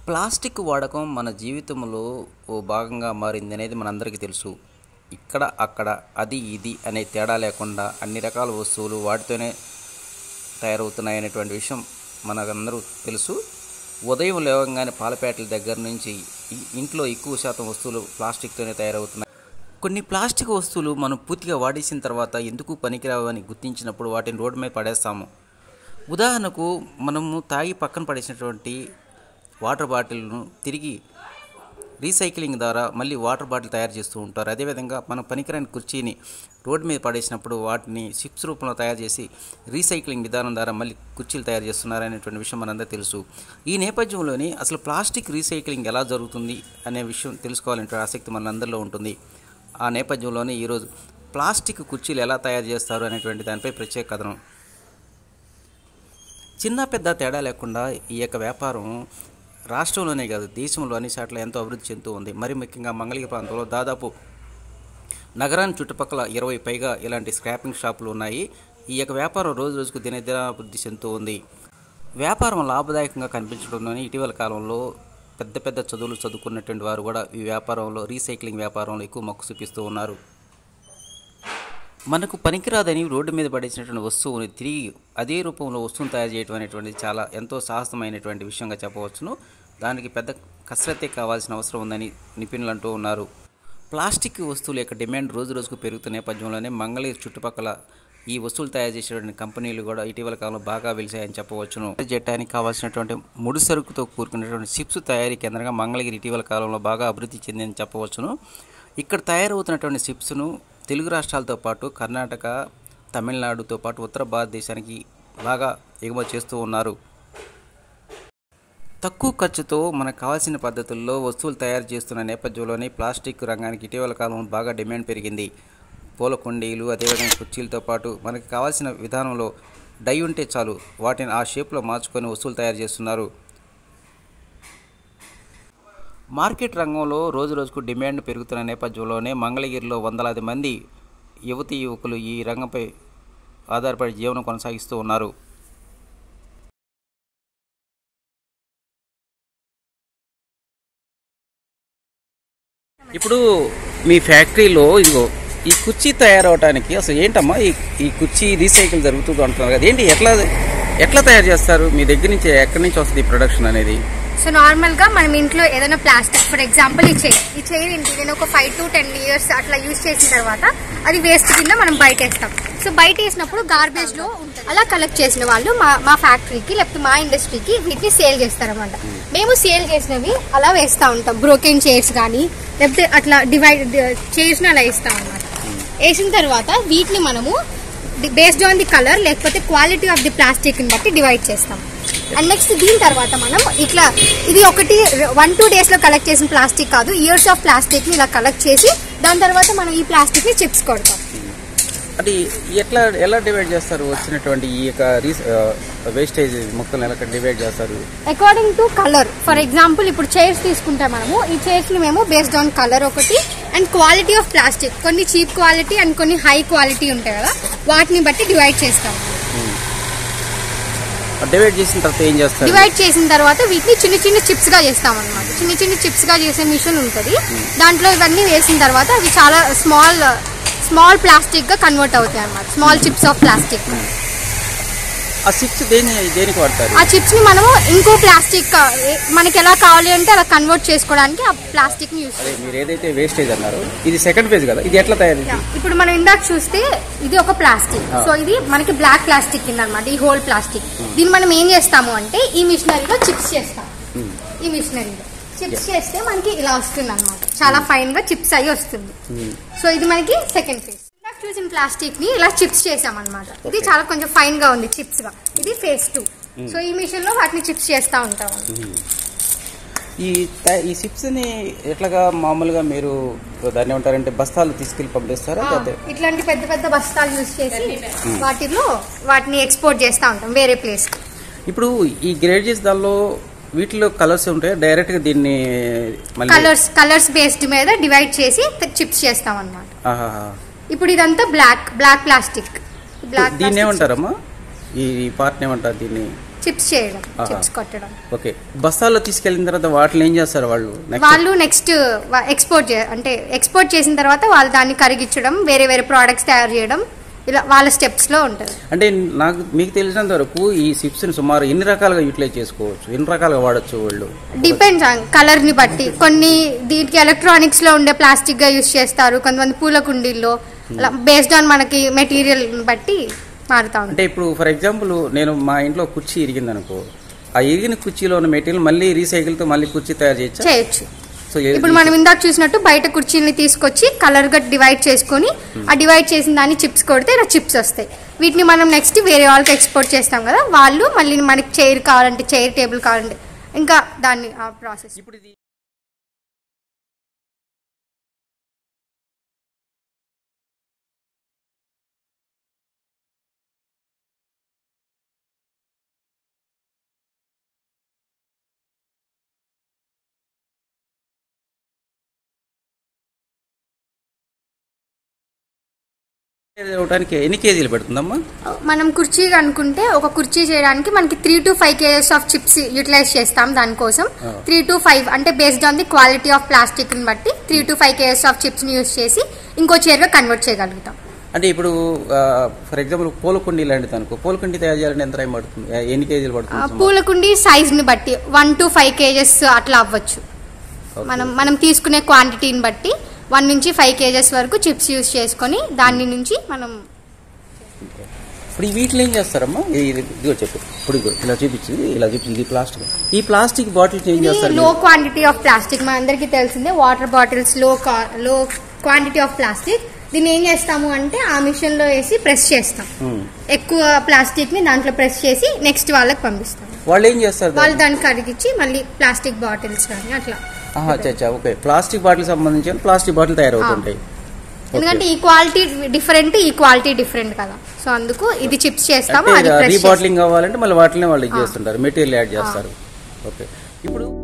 Plastic వాడకం మన జీవితంలో ఓ భాగంగా మారింది అనేది మనందరికీ తెలుసు ఇక్కడ అక్కడ అది ఇది అనే తేడా లేకుండా అన్ని రకాల వస్తువులు వాటితోనే తయారవుతున్నాయనేటువంటి విషయం మనకందరూ తెలుసు ఉదయం లేవగానే పాలపేటల దగ్గర నుంచి ఈ- ఇంట్లో ఎక్కువ శాతం వస్తువులు ప్లాస్టిక్తోనే తయారవుతున్నాయి కొన్ని ప్లాస్టిక్ వస్తువులు మనం పూర్తిగా వాడేసిన తర్వాత ఎందుకు పనికిరావని గుర్తించినప్పుడు వాటిని రోడ్డు మీద పడేస్తాము ఉదాహరణకు మనము తాగి పక్కన పడేసినటువంటి వాటర్ బాటిల్ను తిరిగి రీసైక్లింగ్ ద్వారా మళ్ళీ వాటర్ బాటిల్ తయారు చేస్తూ ఉంటారు అదేవిధంగా మన పనికిరాని కుర్చీని రోడ్డు మీద పడేసినప్పుడు వాటిని చిప్స్ రూపంలో తయారు చేసి రీసైక్లింగ్ విధానం ద్వారా మళ్ళీ కుర్చీలు తయారు చేస్తున్నారు అనేటువంటి విషయం మనందరూ తెలుసు ఈ నేపథ్యంలోని అసలు ప్లాస్టిక్ రీసైక్లింగ్ ఎలా జరుగుతుంది అనే విషయం తెలుసుకోవాలంటే ఆసక్తి మనందరిలో ఉంటుంది ఆ నేపథ్యంలోనే ఈరోజు ప్లాస్టిక్ కుర్చీలు ఎలా తయారు చేస్తారు అనేటువంటి దానిపై ప్రత్యేక కథనం చిన్న పెద్ద తేడా లేకుండా ఈ యొక్క వ్యాపారం రాష్ట్రంలోనే కాదు దేశంలో అన్ని చోట్ల ఎంతో అభివృద్ధి చెందుతూ ఉంది మరి ముఖ్యంగా మంగళగిరి ప్రాంతంలో దాదాపు నగరానికి చుట్టుపక్కల ఇరవై పైగా ఇలాంటి స్క్రాపింగ్ షాపులు ఉన్నాయి ఈ యొక్క వ్యాపారం రోజు రోజుకు దినదిన అభివృద్ధి చెందుతూ ఉంది వ్యాపారం లాభదాయకంగా కనిపించడంలోనే ఇటీవల కాలంలో పెద్ద పెద్ద చదువులు చదువుకున్నటువంటి వారు కూడా ఈ వ్యాపారంలో రీసైక్లింగ్ వ్యాపారంలో ఎక్కువ మొక్కు చూపిస్తూ ఉన్నారు మనకు పనికిరాదని రోడ్డు మీద పడేసినటువంటి వస్తువుని తిరిగి అదే రూపంలో వస్తువును తయారు చేయడం అనేటువంటిది చాలా ఎంతో సాహసమైనటువంటి విషయంగా చెప్పవచ్చును దానికి పెద్ద కసరత్తే కావాల్సిన అవసరం ఉందని నిపుణులు అంటూ ఉన్నారు ప్లాస్టిక్ వస్తువుల యొక్క డిమాండ్ రోజు రోజుకు పెరుగుతున్న నేపథ్యంలోనే మంగళగిరి చుట్టుపక్కల ఈ వస్తువులు తయారు చేసేటువంటి కంపెనీలు కూడా ఇటీవల కాలంలో బాగా వెలిసాయని చెప్పవచ్చును చేయడానికి కావాల్సినటువంటి ముడి సరుకుతో కూరుకున్నటువంటి చిప్స్ తయారీ కేంద్రంగా మంగళగిరి ఇటీవల కాలంలో బాగా అభివృద్ధి చెందిందని చెప్పవచ్చును ఇక్కడ తయారవుతున్నటువంటి చిప్స్ను తెలుగు రాష్ట్రాలతో పాటు కర్ణాటక తమిళనాడుతో పాటు ఉత్తర భారతదేశానికి బాగా ఎగుమతి చేస్తూ ఉన్నారు తక్కువ ఖర్చుతో మనకు కావాల్సిన పద్ధతుల్లో వస్తువులు తయారు చేస్తున్న నేపథ్యంలోనే ప్లాస్టిక్ రంగానికి ఇటీవల కాలంలో బాగా డిమాండ్ పెరిగింది పూల కుండీలు అదేవిధంగా కుర్చీలతో పాటు మనకి కావాల్సిన విధానంలో డై ఉంటే చాలు వాటిని ఆ షేప్లో మార్చుకొని వస్తువులు తయారు చేస్తున్నారు మార్కెట్ రంగంలో రోజు రోజుకు డిమాండ్ పెరుగుతున్న నేపథ్యంలోనే మంగళగిరిలో వందలాది మంది యువతీ యువకులు ఈ రంగంపై ఆధారపడి జీవనం కొనసాగిస్తూ ఉన్నారు ఇప్పుడు మీ ఫ్యాక్టరీలో ఇదిగో ఈ కుర్చీ తయారవడానికి అసలు ఏంటమ్మా ఈ ఈ కుర్చీ రీసైకిల్ జరుగుతుంది అంటున్నారు కదా ఏంటి ఎట్లా ఎట్లా తయారు చేస్తారు మీ దగ్గర నుంచి ఎక్కడి నుంచి వస్తుంది ఈ ప్రొడక్షన్ అనేది సో నార్మల్ గా మనం ఇంట్లో ఏదైనా ప్లాస్టిక్ ఫర్ ఎగ్జాంపుల్ ఈ చైర్ ఈ చైర్ ఏంటి నేను ఒక ఫైవ్ టు టెన్ ఇయర్స్ అట్లా యూజ్ చేసిన తర్వాత అది వేస్ట్ కింద మనం బయట వేస్తాం సో బయట వేసినప్పుడు గార్బేజ్ లో అలా కలెక్ట్ చేసిన వాళ్ళు మా మా ఫ్యాక్టరీకి లేకపోతే మా ఇండస్ట్రీకి వీటిని సేల్ చేస్తారన్నమాట మేము సేల్ చేసినవి అలా వేస్తూ ఉంటాం బ్రోకెన్ చైర్స్ కానీ లేకపోతే అట్లా డివైడ్ చైర్స్ అలా వేస్తాం అన్నమాట వేసిన తర్వాత వీటిని మనము బేస్డ్ ఆన్ ది కలర్ లేకపోతే క్వాలిటీ ఆఫ్ ది ప్లాస్టిక్ ని బట్టి డివైడ్ చేస్తాం అండ్ నెక్స్ట్ దీని తర్వాత మనం ఇట్లా ఇది ఒకటి వన్ టూ డేస్ లో కలెక్ట్ చేసిన ప్లాస్టిక్ కాదు ఇయర్స్ ఆఫ్ ప్లాస్టిక్ ని ఇలా కలెక్ట్ చేసి దాని తర్వాత మనం ఈ ప్లాస్టిక్ ని చిప్స్ కొడతాం అది ఎట్లా ఎలా డివైడ్ చేస్తారు వచ్చినటువంటి ఈ యొక్క రీస్ వేస్టేజ్ మొక్కలను ఎలా డివైడ్ చేస్తారు according to colour for example ఇప్పుడు చైర్స్ తీసుకుంటే మనము ఈ చైర్స్ ని మేము బేస్డ్ ఆన్ కలర్ ఒకటి అండ్ క్వాలిటీ ఆఫ్ ప్లాస్టిక్ కొన్ని చీప్ క్వాలిటీ అండ్ కొన్ని హై క్వాలిటీ ఉంటాయి కదా వాటిని బట్టి డివైడ్ చేస్తాం డివైడ్ చేసిన తర్వాత ఏం చేస్తారు డివైడ్ చేసిన తర్వాత వీటిని చిన్న చిన్న చిప్స్ గా చేస్తాం అనమాట చిన్న చిన్న చిప్స్ గా చేసే మిషన్ ఉంటుంది దాంట్లో ఇవన్నీ వేసిన తర్వాత అవి చాలా స్మాల్ స్మాల్ ప్లాస్టిక్ గా కన్వర్ట్ అవుతాయి అనమాట స్మాల్ చిప్స్ ఆఫ్ ప్లాస్టిక్ ఆ సిక్స్ దేని దేనికి వాడతారు ఆ చిప్స్ ని మనము ఇంకో ప్లాస్టిక్ మనకి ఎలా కావాలి అంటే అలా కన్వర్ట్ చేసుకోవడానికి ఆ ప్లాస్టిక్ ని యూస్ అదే మీరు ఏదైతే వేస్టేజ్ అన్నారు ఇది సెకండ్ ఫేజ్ కదా ఇది ఎట్లా తయారు ఇప్పుడు మనం ఇందాక చూస్తే ఇది ఒక ప్లాస్టిక్ Ah. సో ఇది మనకి బ్లాక్ ప్లాస్టిక్ కింద అనమాట ఈ హోల్ ప్లాస్టిక్ దీన్ని మనం ఏం చేస్తాము అంటే ఈ మిషనరీలో చిప్స్ చేస్తాం ఈ మిషనరీలో చిప్స్ చేస్తే మనకి ఇలా వస్తుంది అనమాట చాలా ఫైన్ గా చిప్స్ అయ్యి వస్తుంది సో ఇది మనకి సెకండ్ ఫేజ్ ఇందాక చూసిన ప్లాస్టిక్ ని ఇలా చిప్స్ చేసాం అనమాట ఇది Okay. చాలా కొంచెం ఫైన్ గా ఉంది చిప్స్ గా ఇది ఫేజ్ టూ సో ఈ మిషన్ లో వాటిని చిప్స్ చేస్తా ఉంటాం ఈ త- ఈ చిప్స్ ని ఎట్లాగా మామూలుగా మీరు దాన్ని ఏమంటారంటే బస్తాలు తీసుకెళ్లి పంపిస్తారా ఆ, లేకపోతే ఇట్లాంటి పెద్ద పెద్ద బస్తాలు యూస్ చేసి వాటిలో వాటిని ఎక్స్పోర్ట్ చేస్తా ఉంటాం వేరే ప్లేస్ ఇప్పుడు ఈ గ్రేడ్జెస్ దానిలో వీటిలో కలర్స్ ఉంటాయి డైరెక్ట్ గా దీన్ని మళ్ళీ కలర్స్ కలర్స్ బేస్డ్ మీద డివైడ్ చేసి చిప్స్ చేస్తాం అన్నమాట ఆహాహా. ఇప్పుడు ఇదంతా బ్లాక్ బ్లాక్ ప్లాస్టిక్ బ్లాక్ దీన్ని ఏమంటారమ్మా ఈ ఈ పార్ట్ ఏమంటారు దీన్ని చిప్స్ చేయడం ఆహా. చిప్స్ కొట్టడం ఓకే బస్తాల్లో తీసుకెళ్ళిన తర్వాత వాటిని ఏం చేస్తారు వాళ్ళు నెక్స్ట్ వాళ్ళు నెక్స్ట్ ఎక్స్పోర్ట్ చే అంటే ఎక్స్పోర్ట్ చేసిన తర్వాత వాళ్ళు దాన్ని కరిగించడం వేరే వేరే ప్రోడక్ట్స్ తయారు చేయడం ఇలా వాళ్ళ స్టెప్స్ లో ఉంటుంది అంటే నాకు మీకు తెలిసినంత వరకు ఈ చిప్స్ని సుమారు ఎన్ని రకాలుగా యూటిలైజ్ చేసుకోవచ్చు ఎన్ని రకాలుగా వాడచ్చు వాళ్ళు డిపెండ్స్ ఆన్ కలర్ ని బట్టి కొన్ని దీనికి ఎలక్ట్రానిక్స్ లో ఉండే ప్లాస్టిక్ గా యూస్ చేస్తారు కొంతమంది పూల కుండీల్లో అలా బేస్డ్ ఆన్ మనకి మెటీరియల్ బట్టి మారుతా ఉంటుంది అంటే ఇప్పుడు ఫర్ ఎగ్జాంపుల్ నేను మా ఇంట్లో కుర్చీ ఇరిగింది అనుకో ఆ ఇరిగిన కుర్చీలో ఉన్న మెటీరియల్ మళ్ళీ రీసైకిల్ తో మళ్ళీ కుర్చీ తయారు చేయొచ్చా చేయొచ్చు సో ఏ- ఇప్పుడు మనం ఇందాక చూసినట్టు బయట కుర్చీని తీసుకొచ్చి కలర్ గా డివైడ్ చేసుకొని ఆ డివైడ్ చేసిన దాన్ని చిప్స్ కొడితే ఇలా చిప్స్ వస్తాయి వీటిని మనం నెక్స్ట్ వేరే వాళ్ళకి ఎక్స్పోర్ట్ చేస్తాం కదా వాళ్ళు మళ్ళీ మనకి చైర్ కావాలంటే చైర్ టేబుల్ కావాలంటే ఇంకా దాన్ని ఆ ప్రాసెస్ ఇప్పుడు ఇది అవడానికి ఎన్ని కేజీలు పెడుతుందమ్మా మనం కుర్చీ అనుకుంటే ఒక కుర్చీ చేయడానికి మనకి three to five kgs of chips utilize చేస్తాం దానికోసం Ah. త్రీ టు ఫైవ్ అంటే based on the quality of plastic ని బట్టి three to five kgs of chips ని యూస్ చేసి ఇంకో చైర్ గా కన్వర్ట్ చేయగలుగుతాం అంటే ఇప్పుడు ఫర్ ఎగ్జాంపుల్ పూలకుండి లాంటిది అనుకో పూలకుండి తయారు చేయాలంటే ఎంత టైం పడుతుంది ఆ, ఎన్ని కేజీలు ఆ, పడుతుంది సుమారు? పూలకుండి సైజ్ ని బట్టి వన్ టు ఫైవ్ కేజెస్ అట్లా అవ్వచ్చు Okay. మనం మనం తీసుకునే క్వాంటిటీని బట్టి వన్ నుంచి ఫైవ్ కేజెస్ వరకు చిప్స్ యూస్ చేసుకొని దాని నుంచి మనం ఇప్పుడు ఈ వీటిలో ఏం చేస్తారమ్మా ఇది ఇదిగో చెప్పు ఇప్పుడు ఇదిగో ఇలా చూపించింది ఇలా చూపించింది ఇది ప్లాస్టిక్ ఈ ప్లాస్టిక్ బాటిల్స్ ఏం చేస్తారు లో మీరు? క్వాంటిటీ ఆఫ్ ప్లాస్టిక్ మన అందరికీ తెలిసిందే వాటర్ బాటిల్స్ లో లో క్వాంటిటీ ఆఫ్ ప్లాస్టిక్ దీన్ని ఏం చేస్తాము అంటే ఆ మిషన్ లో వేసి ప్రెస్ చేస్తాం ఉమ్. ఎక్కువ ప్లాస్టిక్ ని దాంట్లో ప్రెస్ చేసి నెక్స్ట్ వాళ్ళకి పంపిస్తాం వాళ్ళు ఏం చేస్తారు వాళ్ళు దాన్ని కరిగించి మళ్ళీ ప్లాస్టిక్ బాటిల్స్ కానీ అట్లా ఆహా, చచ్చా ఓకే ప్లాస్టిక్ బాటిల్ సంబంధించిన ప్లాస్టిక్ బాటిల్ తయారవుతుంటాయి ఎందుకంటే ఈ క్వాలిటీ డిఫరెంట్ ఈ క్వాలిటీ డిఫరెంట్ కదా సో అందుకు ఇది చిప్స్ చేస్తాము అది ప్రెస్ రీబాటిలింగ్ కావాలంటే మళ్ళీ వాటిని వాళ్ళు ఇది చేస్తుంటారు మెటీరియల్ యాడ్ చేస్తారు ఓకే ఇప్పుడు